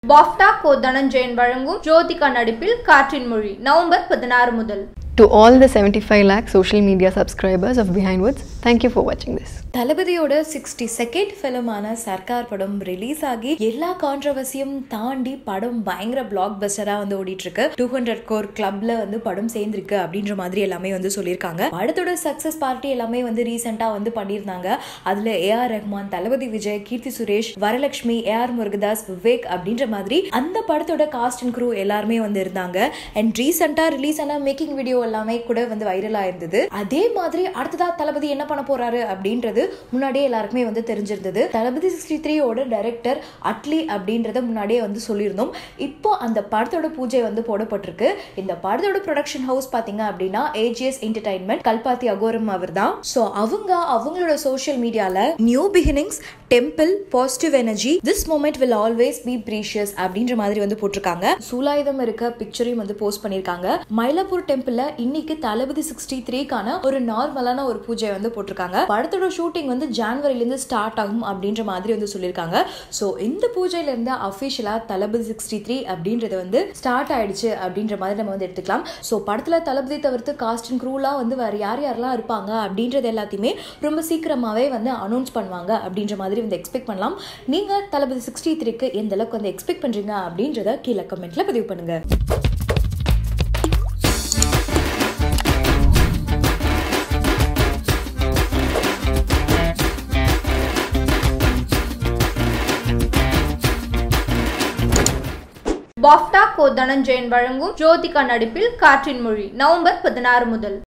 BAFTA கோ தனஞ்சயன் வழங்கும் ஜோதிகா நடிப்பில் காற்றின் மொழி நவம்பர் பதினாறு முதல் To all the 75 lakh social media subscribers of Behind Woods, thank you for watching this. தளபதியோட சிக்ஸ்டி செகண்ட் ஃபிலிமான சர்க்கார் படம் ரிலீஸ் ஆகி எல்லா கான்ட்ரவர்சியும் தாண்டி படம் பயங்கர பிளாக் பஸ்டரா வந்து ஓடிட்டு இருக்கு டூ ஹண்ட்ரட் கோர் கிளப்ல வந்து படம் சேர்ந்திருக்கு அப்படின்ற மாதிரி எல்லாமே வந்து சொல்லியிருக்காங்க படத்தோட சக்சஸ் பார்ட்டி எல்லாமே வந்து ரீசெண்டா வந்து பண்ணியிருந்தாங்க அதுல A R Rahman Thalapathy Vijay Keerthy Suresh Varalakshmi A R Murugadoss Vivek அப்படின்ற மாதிரி அந்த படத்தோட காஸ்ட் அண்ட் க்ரூ எல்லாருமே வந்து இருந்தாங்க அண்ட் ரீசெண்டா ரிலீஸ் ஆன மேக்கிங் வீடியோ எல்லாமே கூட வந்து வைரலா இருந்தது அதே மாதிரி அடுத்ததா தளபதி என்ன பண்ண போறாரு அப்படின்றது முன்னாடியே எல்லாருக்குமே வந்து தெரிஞ்சிருந்தது தளபதி சிக்ஸ்டி த்ரீயோட டைரக்டர் அட்லி அப்படின்றத முன்னாடியே வந்து சொல்லியிருந்தோம் இப்போ அந்த படத்தோட பூஜை வந்து போடப்பட்டிருக்கு இந்த படத்தோட ப்ரொடக்ஷன் ஹவுஸ் பாத்தீங்க அப்படின்னா ஏஜிஎஸ் என்டர்டைன்மெண்ட் கல்பாத்தி அகோரம் அவர் தான் ஸோ அவங்க அவங்களோட சோஷியல் மீடியால new beginnings temple positive energy this moment will always be precious அப்படின்ற மாதிரி வந்து போட்டிருக்காங்க சூலாயுதம் இருக்க பிக்சரையும் வந்து போஸ்ட் பண்ணியிருக்காங்க மயிலாப்பூர் டெம்பிள்ல இன்னைக்கு தளபதி சிக்ஸ்டி த்ரீக்கான ஒரு நார்மலான ஒரு பூஜை வந்து போட்டிருக்காங்க படத்தோட ஷூட்டிங் வந்து ஜான்வரிலேருந்து ஸ்டார்ட் ஆகும் அப்படின்ற மாதிரி வந்து சொல்லியிருக்காங்க ஸோ இந்த பூஜையில இருந்து அஃபிஷியலா தளபதி சிக்ஸ்டி த்ரீ அப்படின்றது வந்து ஸ்டார்ட் ஆயிடுச்சு அப்படின்ற மாதிரி நம்ம வந்து எடுத்துக்கலாம் ஸோ படத்துல தளபதி தவிர்த்து காஸ்ட் அண்ட் க்ரூலாம் வந்து வேற யார் யாரெல்லாம் இருப்பாங்க அப்படின்றது எல்லாத்தையுமே ரொம்ப சீக்கிரமாவே வந்து அனௌன்ஸ் பண்ணுவாங்க அப்படின்ற மாதிரி வந்து எக்ஸ்பெக்ட் பண்ணலாம் நீங்க தளபதி சிக்ஸ்டி த்ரீக்கு எந்த அளவுக்கு வந்து எக்ஸ்பெக்ட் பண்றீங்க அப்படின்றத கீழே கமெண்ட்ல பதிவு பண்ணுங்க பாஃப்டா கோ தனஞ்சயன் வழங்கும் ஜோதிகா நடிப்பில் காற்றின் மொழி நவம்பர் பதினாறு முதல்